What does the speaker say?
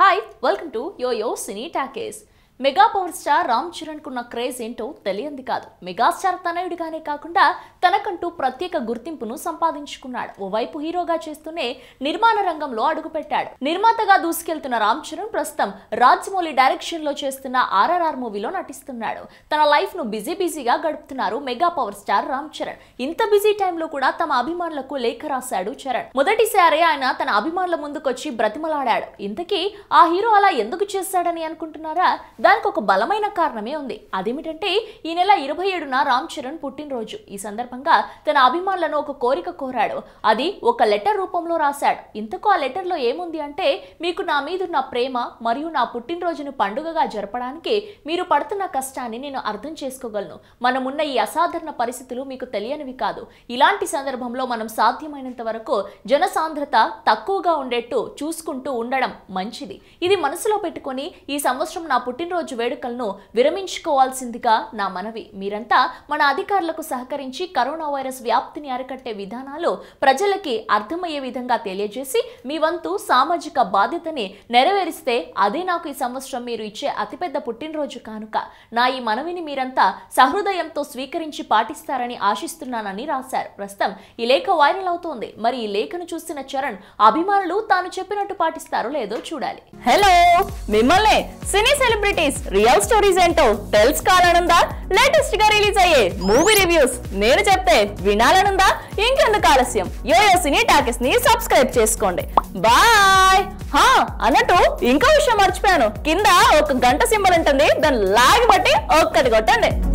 hi welcome to yo yo cine talkies mega power star Ram Charan కున్న craze ఏంటో తెలియంది కాదు మెగాస్టార్ తనయుడిగానే కాకుండా తనకంటూ ప్రత్యేక గుర్తింపును సంపాదించుకున్నాడు ఓవైపు హీరోగా చేస్తూనే నిర్మాణ రంగంలో అడుగుపెట్టాడు నిర్మాతగా దూసుకెళ్తున్న రామ్ చరణ్ ప్రస్తుతం రాజమౌళి డైరెక్షన్ లో చేస్తున్న ఆర్ఆర్ఆర్ మూవీలో నటిస్తున్నాడు తన లైఫ్ ను బిజీ బిజీగా గడుపుతున్నారు mega power star Ram Charan ఇంత బిజీ టైంలో కూడా తమ అభిమానులకు లేఖ రాశాడు చరణ్ మొదటిసారి ఆయన తన అభిమానుల ముందుకొచ్చి బ్రతిమలాడాడు ఇంతకీ ఆ హీరో అలా ఎందుకు చేశాడని అనుకుంటున్నారా దానికి ఒక బలమైన కారణమే ఉంది అదేమిటంటే ఈ నెల ఇరవై ఏడున రామ్ చరణ్ పుట్టినరోజు ఈ సందర్భంగా తన అభిమానులను ఒక కోరిక కోరాడు అది ఒక లెటర్ రూపంలో రాశాడు ఇంతకు ఆ లెటర్లో ఏముంది అంటే మీకు నా మీదున్న ప్రేమ మరియు నా పుట్టినరోజును పండుగగా జరపడానికి మీరు పడుతున్న కష్టాన్ని నేను అర్థం చేసుకోగలను మనమున్న ఈ అసాధారణ పరిస్థితులు మీకు తెలియనివి కాదు ఇలాంటి సందర్భంలో మనం సాధ్యమైనంత వరకు జనసాంద్రత తక్కువగా ఉండేట్టు చూసుకుంటూ ఉండడం మంచిది ఇది మనసులో పెట్టుకొని ఈ సంవత్సరం నా పుట్టినరోజు వేడుకలను విరమించుకోవాల్సిందిగా నా మనవి మీరంతా మన అధికారులకు సహకరించి కరోనా వైరస్ వ్యాప్తిని అరికట్టే విధానాలు ప్రజలకి అర్థమయ్యే విధంగా తెలియజేసి మీ వంతు సామాజిక బాధ్యతని నెరవేరిస్తే అదే నాకు ఈ సంవత్సరం మీరు ఇచ్చే అతిపెద్ద పుట్టినరోజు కానుక నా ఈ మనవిని మీరంతా సహృదయంతో స్వీకరించి పాటిస్తారని ఆశిస్తున్నానని రాశారు ప్రస్తుతం ఈ లేఖ వైరల్ అవుతోంది మరి ఈ లేఖను చూసిన చరణ్ అభిమానులు తాను చెప్పినట్టు పాటిస్తారో లేదో చూడాలి హలో మిమ్మల్ని సినీ సెలబ్రిటీస్ రియల్ స్టోరీస్ ఏంటో తెలుసుకోవాలనుందా లేటెస్ట్ గా రిలీజ్ అయ్యే మూవీ రివ్యూస్ నేను చెప్తే వినాలనుందా ఇంకెందుకు ఆలస్యం యోయో సినీ టాకెస్ ని సబ్స్క్రైబ్ చేసుకోండి బాయ్ హా అన్నట్టు ఇంకో విషయం మర్చిపోయాను కింద ఒక గంట సింబల్ ఉంటుంది దాన్ని లాగి బట్టి ఒక్కటి కొట్టండి